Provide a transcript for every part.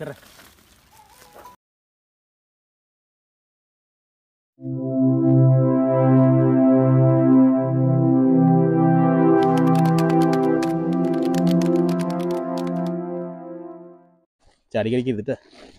കറ ചാടി കളിക്കരുതിട്ട്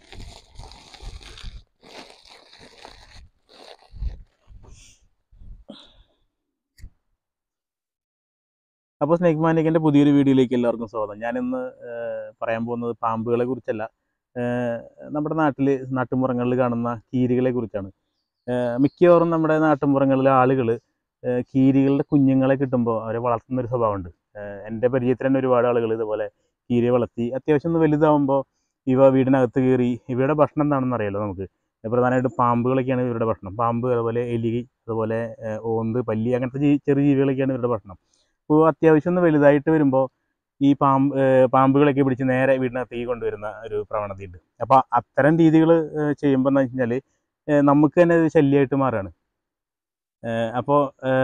അപ്പോൾ സ്നേക് മാനിക്കിൻ്റെ പുതിയൊരു വീഡിയോയിലേക്ക് എല്ലാവർക്കും സ്വാഗതം ഞാനിന്ന് ഏഹ്, പറയാൻ പോകുന്നത് പാമ്പുകളെ കുറിച്ചല്ല ഏഹ്, നമ്മുടെ നാട്ടിൽ നാട്ടുമ്പുറങ്ങളിൽ കാണുന്ന കീരികളെ കുറിച്ചാണ് ഏഹ്, മിക്കവാറും നമ്മുടെ നാട്ടുമ്പുറങ്ങളിലെ ആളുകൾ കീരികളുടെ കുഞ്ഞുങ്ങളെ കിട്ടുമ്പോൾ അവരെ വളർത്തുന്ന ഒരു സ്വഭാവമുണ്ട് ഏഹ്, എൻ്റെ പരിചയത്തിൽ തന്നെ ഒരുപാട് ആളുകൾ ഇതുപോലെ കീരിയെ വളർത്തി അത്യാവശ്യം ഒന്ന് വലുതാവുമ്പോൾ ഇവ വീടിനകത്ത് കയറി ഇവയുടെ ഭക്ഷണം എന്താണെന്ന് അറിയാലോ നമുക്ക് പ്രധാനമായിട്ടും പാമ്പുകളൊക്കെയാണ് ഇവരുടെ ഭക്ഷണം പാമ്പ് അതുപോലെ എലി അതുപോലെ ഏഹ്, ഓന്ത് പല്ലി അങ്ങനത്തെ ജീ- ചെറിയ ജീവികളൊക്കെയാണ് ഇവരുടെ ഭക്ഷണം അപ്പോൾ അത്യാവശ്യം ഒന്ന് വലുതായിട്ട് വരുമ്പോൾ ഈ പാമ്പ് ഏഹ് പാമ്പുകളൊക്കെ പിടിച്ച് നേരെ വീടിനകത്തേക്ക് കൊണ്ടുവരുന്ന ഒരു പ്രവണതയുണ്ട് അപ്പോൾ അത്തരം രീതികൾ ചെയ്യുമ്പോൾ എന്ന് വെച്ച് കഴിഞ്ഞാൽ നമുക്ക് തന്നെ ഒരു ശല്യമായിട്ട് മാറുകയാണ് അപ്പോൾ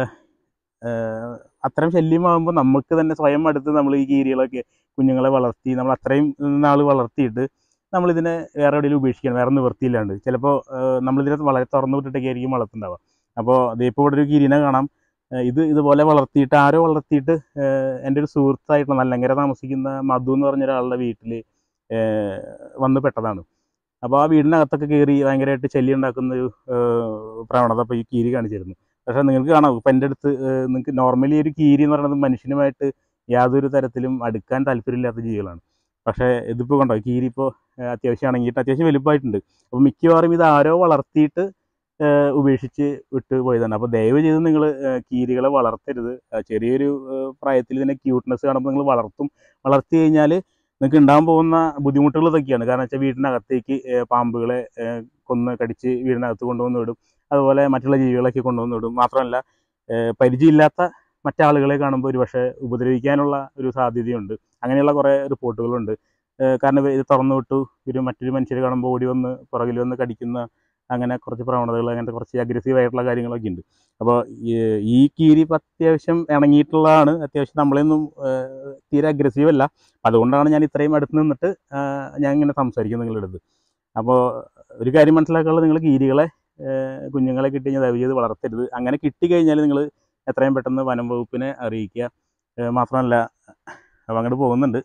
അത്തരം ശല്യമാകുമ്പോൾ നമുക്ക് തന്നെ സ്വയം അടുത്ത് നമ്മൾ ഈ കീരികളൊക്കെ കുഞ്ഞുങ്ങളെ വളർത്തി നമ്മൾ അത്രയും നാൾ വളർത്തിയിട്ട് നമ്മളിതിനെ വേറെ എവിടെയെങ്കിലും ഉപേക്ഷിക്കണം വേറെ നിവൃത്തിയില്ലാണ്ട് ചിലപ്പോൾ നമ്മളിതിനെ വളരെ തുറന്നു വിട്ടിട്ടൊക്കെ ആയിരിക്കും വളർത്തുണ്ടാവുക അപ്പോൾ അതേപ്പോൾ ഇവിടെ ഒരു കീരിനെ കാണാം ഏഹ് ഇത് ഇതുപോലെ വളർത്തിയിട്ട് ആരോ വളർത്തിയിട്ട് ഏഹ് എൻ്റെ ഒരു സുഹൃത്തായിട്ടുള്ള നല്ലങ്കര താമസിക്കുന്ന മധു എന്ന് പറഞ്ഞ ഒരാളുടെ വീട്ടിൽ വന്ന് പെട്ടതാണ് അപ്പോൾ ആ വീടിനകത്തൊക്കെ കയറി ഭയങ്കരമായിട്ട് ശല്യം ഉണ്ടാക്കുന്ന ഒരു ഏഹ് പ്രവണത ഇപ്പോൾ ഈ കീരി കാണിച്ചിരുന്നു പക്ഷേ നിങ്ങൾക്ക് കാണാം ഇപ്പം എൻ്റെ അടുത്ത് ഏഹ് നിങ്ങൾക്ക് നോർമലി ഒരു കീരി എന്ന് പറയുന്നത് മനുഷ്യനുമായിട്ട് യാതൊരു തരത്തിലും അടുക്കാൻ താല്പര്യമില്ലാത്ത ജീവികളാണ് പക്ഷേ ഇതിപ്പോൾ കണ്ടോ കീരി ഇപ്പോൾ അത്യാവശ്യം ഇണങ്ങിയിട്ട് അത്യാവശ്യം വലുപ്പമായിട്ടുണ്ട് അപ്പോൾ മിക്കവാറും ഇത് ആരോ വളർത്തിയിട്ട് ഏഹ് ഉപേക്ഷിച്ച് വിട്ട് പോയതാണ് അപ്പോൾ ദയവ് ചെയ്ത് നിങ്ങൾ കീരികളെ വളർത്തരുത് ആ ചെറിയൊരു ഏഹ് പ്രായത്തിൽ ഇതിനെ ക്യൂട്ട്നെസ് കാണുമ്പോൾ നിങ്ങൾ വളർത്തും വളർത്തി കഴിഞ്ഞാൽ നിങ്ങൾക്ക് ഉണ്ടാകാൻ പോകുന്ന ബുദ്ധിമുട്ടുകൾ ഇതൊക്കെയാണ് കാരണം വെച്ചാൽ വീടിനകത്തേക്ക് ഏഹ് പാമ്പുകളെ ഏഹ് കൊന്ന് കടിച്ച് വീടിനകത്ത് കൊണ്ടുവന്ന് വിടും അതുപോലെ മറ്റുള്ള ജീവികളൊക്കെ കൊണ്ടുവന്ന് വിടും മാത്രമല്ല ഏഹ് പരിചയമില്ലാത്ത മറ്റാളുകളെ കാണുമ്പോൾ ഒരു പക്ഷേ ഉപദ്രവിക്കാനുള്ള ഒരു സാധ്യതയുണ്ട് അങ്ങനെയുള്ള കുറേ റിപ്പോർട്ടുകളുണ്ട് ഏഹ് കാരണം ഇത് തുറന്നു വിട്ടു ഒരു മറ്റൊരു മനുഷ്യരെ കാണുമ്പോൾ ഓടി വന്ന് പുറകിൽ വന്ന് കടിക്കുന്ന അങ്ങനെ കുറച്ച് പ്രവണതകൾ അങ്ങനത്തെ കുറച്ച് അഗ്രസീവ് ആയിട്ടുള്ള കാര്യങ്ങളൊക്കെ ഉണ്ട് അപ്പോൾ ഈ കീരി ഇപ്പം അത്യാവശ്യം ഇണങ്ങിയിട്ടുള്ളതാണ് അത്യാവശ്യം നമ്മളെയൊന്നും ഏഹ്, തീരെ അഗ്രസീവ് അല്ല അപ്പം അതുകൊണ്ടാണ് ഞാൻ ഇത്രയും അടുത്ത് നിന്നിട്ട് ആഹ്, ഞാൻ ഇങ്ങനെ സംസാരിക്കുന്നത് നിങ്ങളുടെ അടുത്ത് അപ്പോൾ ഒരു കാര്യം മനസ്സിലാക്കാനുള്ളത് നിങ്ങൾ കീരികളെ ഏഹ്, കുഞ്ഞുങ്ങളെ കിട്ടി കഴിഞ്ഞാൽ ദയവ് ചെയ്ത് വളർത്തരുത് അങ്ങനെ കിട്ടിക്കഴിഞ്ഞാൽ നിങ്ങൾ എത്രയും പെട്ടെന്ന് വനം വകുപ്പിനെ അറിയിക്കുക ഏഹ്, മാത്രമല്ല അപ്പോൾ അങ്ങോട്ട് പോകുന്നുണ്ട്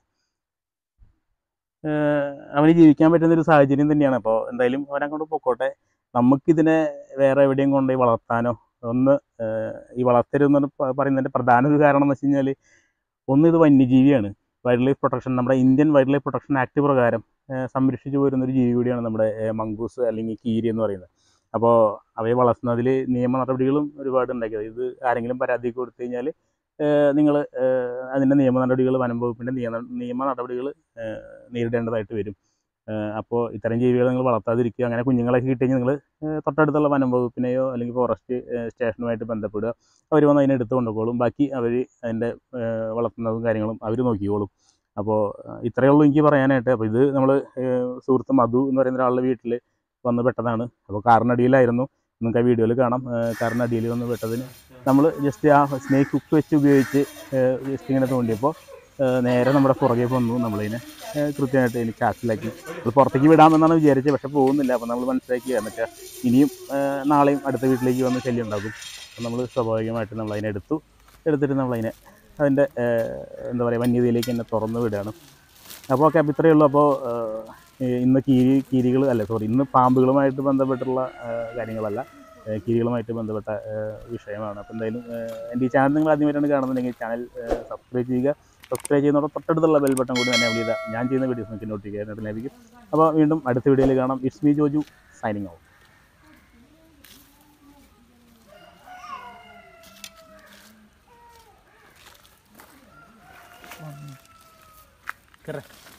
ഏഹ്, അവന് ജീവിക്കാൻ പറ്റുന്ന ഒരു സാഹചര്യം തന്നെയാണ് അപ്പോൾ എന്തായാലും അവനങ്ങോട്ട് പൊക്കോട്ടെ നമുക്കിതിനെ വേറെ എവിടെയും കൊണ്ടുപോയി വളർത്താനോ ഒന്ന് ഏഹ്, ഈ വളർത്തരുതെന്ന് പറഞ്ഞ് പ- പറയുന്നതിൻ്റെ പ്രധാന ഒരു കാരണം എന്ന് വെച്ച് കഴിഞ്ഞാൽ ഒന്ന് ഇത് വന്യജീവിയാണ് വൈൽഡ് ലൈഫ് പ്രൊട്ടക്ഷൻ നമ്മുടെ Indian wildlife protection act പ്രകാരം ഏഹ്, സംരക്ഷിച്ചു പോരുന്ന ഒരു ജീവി കൂടിയാണ് നമ്മുടെ ഏഹ്, മംഗൂസ് അല്ലെങ്കിൽ കീരി എന്ന് പറയുന്നത് അപ്പോൾ അവയെ വളർത്തുന്നതിൽ നിയമ നടപടികളും ഒരുപാട് ഉണ്ടാക്കിയത് ഇത് ആരെങ്കിലും പരാതി കൊടുത്തു കഴിഞ്ഞാൽ നിങ്ങൾ അതിൻ്റെ നിയമ നടപടികൾ വനം വകുപ്പിൻ്റെ നിയമ നിയമ നടപടികൾ നേരിടേണ്ടതായിട്ട് വരും അപ്പോൾ ഇത്തരം ജീവികളെ നിങ്ങൾ വളർത്താതിരിക്കുക അങ്ങനെ കുഞ്ഞുങ്ങളൊക്കെ കിട്ടി കഴിഞ്ഞാൽ നിങ്ങൾ തൊട്ടടുത്തുള്ള വനം വകുപ്പിനെയോ അല്ലെങ്കിൽ ഫോറസ്റ്റ് സ്റ്റേഷനുമായിട്ട് ബന്ധപ്പെടുക അവർ വന്ന് അതിനെ എടുത്ത് കൊണ്ടുപോകും ബാക്കി അവർ അതിൻ്റെ ഏഹ്, വളർത്തുന്നതും കാര്യങ്ങളും അവർ നോക്കിക്കോളും അപ്പോൾ ഇത്രയേ ഉള്ളൂ എനിക്ക് പറയാനായിട്ട് അപ്പോൾ ഇത് നമ്മൾ സുഹൃത്ത് മധു എന്ന് പറയുന്ന ഒരാളുടെ വീട്ടിൽ വന്ന് പെട്ടതാണ് അപ്പോൾ കാറിനടിയിലായിരുന്നു നിങ്ങൾക്ക് ആ വീഡിയോയിൽ കാണാം ഏഹ്, കാറിനടിയിൽ വന്ന് പെട്ടതിന് നമ്മൾ ജസ്റ്റ് ആ സ്നേക്ക് ഹുക്ക് വെച്ച് ഉപയോഗിച്ച് ജസ്റ്റ് ഇങ്ങനെ തോണ്ടിയപ്പോൾ ഏഹ്, നേരെ നമ്മുടെ പുറകെ വന്നു നമ്മളതിനെ ഏഹ്, കൃത്യമായിട്ട് എനിക്ക് ചാക്കിലാക്കി അത് പുറത്തേക്ക് വിടാമെന്നാണ് വിചാരിച്ചത് പക്ഷേ പോകുന്നില്ല അപ്പോൾ നമ്മൾ മനസ്സിലാക്കി എന്ന് വെച്ചാൽ ഇനിയും ഏഹ്, നാളെയും അടുത്ത വീട്ടിലേക്ക് വന്ന് ശല്യം ഉണ്ടാകും അപ്പോൾ നമ്മൾ സ്വാഭാവികമായിട്ട് നമ്മൾ അതിനെ എടുത്തു എടുത്തിട്ട് നമ്മളതിനെ അതിൻ്റെ ഏഹ്, എന്താ പറയുക വന്യതയിലേക്ക് തന്നെ തുറന്നു വിടുകയാണ് അപ്പോൾ ഓക്കെ അപ്പോൾ ഇത്രയേ ഉള്ളൂ അപ്പോൾ ഏഹ്, ഇന്ന് കീരി കീരികൾ അല്ല സോറി ഇന്ന് പാമ്പുകളുമായിട്ട് ബന്ധപ്പെട്ടുള്ള ഏഹ്, കാര്യങ്ങളല്ല ഏഹ്, കീരികളുമായിട്ട് ബന്ധപ്പെട്ട ഏഹ്, വിഷയമാണ് അപ്പോൾ എന്തായാലും ഏഹ്, എൻ്റെ ഈ ചാനൽ നിങ്ങൾ ആദ്യമായിട്ടാണ് കാണുന്നുണ്ടെങ്കിൽ ചാനൽ സബ്സ്ക്രൈബ് ചെയ്യുക സബ്സ്ക്രൈബ് ചെയ്യുന്നതോടെ തൊട്ടടുത്തുള്ള ബെൽ ബട്ടൺ കൂടി തന്നെ ചെയ്താൽ ഞാൻ ചെയ്യുന്ന വീഡിയോസ് നിങ്ങൾക്ക് നോട്ടിഫിക്കേഷൻ ലഭിക്കും അപ്പോൾ വീണ്ടും അടുത്ത വീഡിയോയിൽ കാണാം it's me Joju signing out കറ